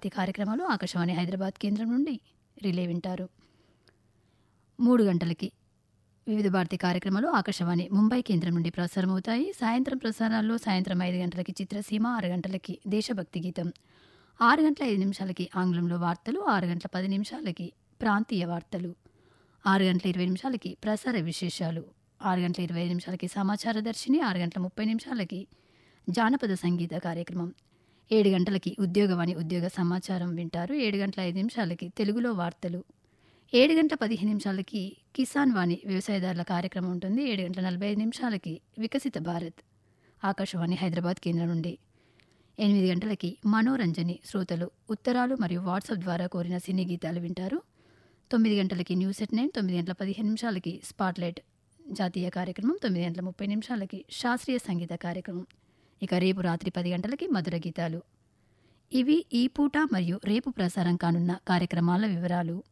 భారతి కార్యక్రమాలు ఆకాశవాణి హైదరాబాద్ కేంద్రం నుండి రిలే వింటారు మూడు గంటలకి వివిధ భారతి కార్యక్రమాలు ఆకాశవాణి ముంబై కేంద్రం నుండి ప్రసారమవుతాయి సాయంత్రం ప్రసారాల్లో సాయంత్రం ఐదు గంటలకి చిత్రసీమ ఆరు గంటలకి దేశభక్తి గీతం ఆరు గంటల ఐదు నిమిషాలకి ఆంగ్లంలో వార్తలు ఆరు గంటల పది నిమిషాలకి ప్రాంతీయ వార్తలు ఆరు గంటల ఇరవై నిమిషాలకి ప్రసార విశేషాలు ఆరు గంటల ఇరవై ఐదు నిమిషాలకి సమాచార దర్శిని ఆరు గంటల ముప్పై నిమిషాలకి జానపద సంగీత కార్యక్రమం ఏడు గంటలకి ఉద్యోగవాణి ఉద్యోగ సమాచారం వింటారు ఏడు గంటల ఐదు నిమిషాలకి తెలుగులో వార్తలు ఏడు గంటల పదిహేను నిమిషాలకి కిసాన్ వాణి వ్యవసాయదారుల కార్యక్రమం ఉంటుంది ఏడు గంటల నలభై ఐదు నిమిషాలకి వికసిత భారత్ ఆకాశవాణి హైదరాబాద్ కేంద్రం నుండి ఎనిమిది గంటలకి మనోరంజని శ్రోతలు ఉత్తరాలు మరియు వాట్సాప్ ద్వారా కోరిన సినీ గీతాలు వింటారు తొమ్మిది గంటలకి న్యూస్ ఎట్ నైన్ తొమ్మిది గంటల పదిహేను నిమిషాలకి స్పాట్లైట్ జాతీయ కార్యక్రమం తొమ్మిది గంటల ముప్పై నిమిషాలకి శాస్త్రీయ సంగీత కార్యక్రమం ఇక రేపు రాత్రి పది గంటలకి మధుర గీతాలు ఇవి ఈ పూట మరియు రేపు ప్రసారం కానున్న కార్యక్రమాల వివరాలు